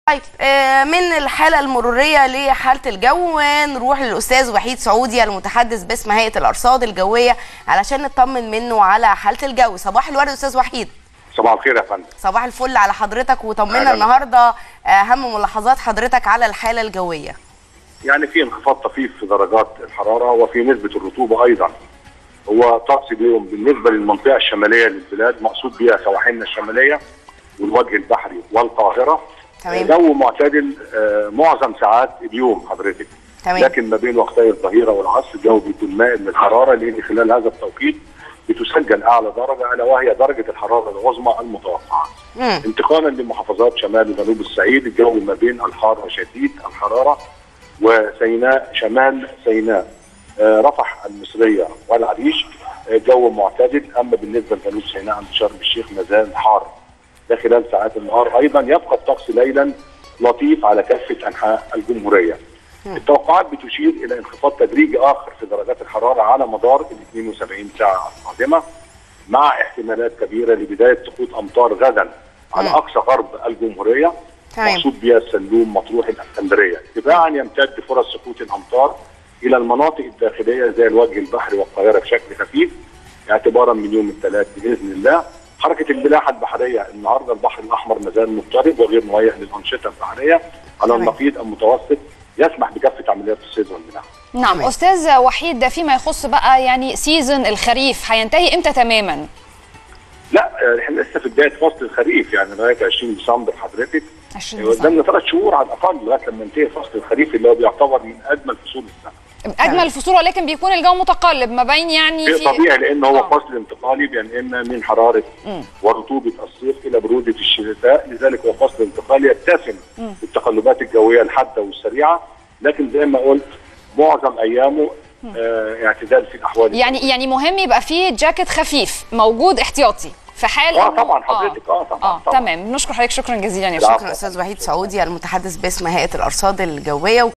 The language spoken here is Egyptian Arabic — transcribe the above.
طيب آه، من الحالة المرورية لحالة الجو نروح للأستاذ وحيد سعودي المتحدث باسم هيئة الأرصاد الجوية علشان نطمن منه على حالة الجو صباح الورد أستاذ وحيد صباح الخير يا فندم صباح الفل على حضرتك وطمنا أهلاً. النهاردة أهم ملاحظات حضرتك على الحالة الجوية يعني في انخفاض طفيف في درجات الحراره وفي نسبه الرطوبه ايضا هو طقس اليوم بالنسبه للمنطقه الشماليه للبلاد مقصود بها سواحلنا الشماليه والوجه البحري والقاهره تمام. جو معتدل آه، معظم ساعات اليوم حضرتك تمام. لكن ما بين وقتي الظهيره والعصر الجو بيكون مائل للحراره لان خلال هذا التوقيت بتسجل اعلى درجه الا وهي درجه الحراره العظمى المتوقعه مم. انتقالا لمحافظات شمال وجنوب الصعيد الجو ما بين الحار شديد الحراره وسيناء شمال سيناء آه، رفح المصريه والعريش آه، جو معتدل اما بالنسبه لجنوب سيناء عند شرم الشيخ ما زال حار ده خلال ساعات النهار ايضا يبقى الطقس ليلا لطيف على كافه انحاء الجمهوريه. التوقعات بتشير الى انخفاض تدريجي اخر في درجات الحراره على مدار ال 72 ساعه القادمه مع احتمالات كبيره لبدايه سقوط امطار غدا على مم. اقصى غرب الجمهوريه تمام. مقصود بها السلوم مطروح الاسكندريه تباعا يمتد فرص سقوط الامطار الى المناطق الداخليه زي الوجه البحري والقاهره بشكل خفيف اعتبارا من يوم الثلاث باذن الله حركه الملاحه البحريه النهارده البحر الاحمر ما زال مضطرب وغير مهيئ للانشطه البحريه على تمام. النقيض المتوسط يسمح بكافه عمليات الصيد والملاحه نعم تمام. استاذ وحيد ده فيما يخص بقى يعني سيزون الخريف هينتهي امتى تماما لا آه، احنا لسه في بدايه فصل الخريف يعني لغايه 20 ديسمبر حضرتك 20 ديسمبر. قدامنا ثلاث شهور على الاقل لغايه لما ينتهي فصل الخريف اللي هو بيعتبر من اجمل فصول السنه. اجمل الفصول ولكن بيكون الجو متقلب ما بين يعني شيء في طبيعي لان هو آه. فصل انتقالي بينقلنا من حراره ورطوبه الصيف الى بروده الشتاء لذلك هو فصل انتقالي يتسم بالتقلبات الجويه الحاده والسريعه لكن زي ما قلت معظم ايامه آه اعتدال في الاحوال يعني يعني مهم يبقى فيه جاكيت خفيف موجود احتياطي في حال اه إنه- طبعا حضرتك اه طبعا اه طبعا تمام بنشكر حضرتك شكرا جزيلا يا العفو. شكرا شكرا أستاذ وحيد سعودي المتحدث باسم هيئة الأرصاد الجوية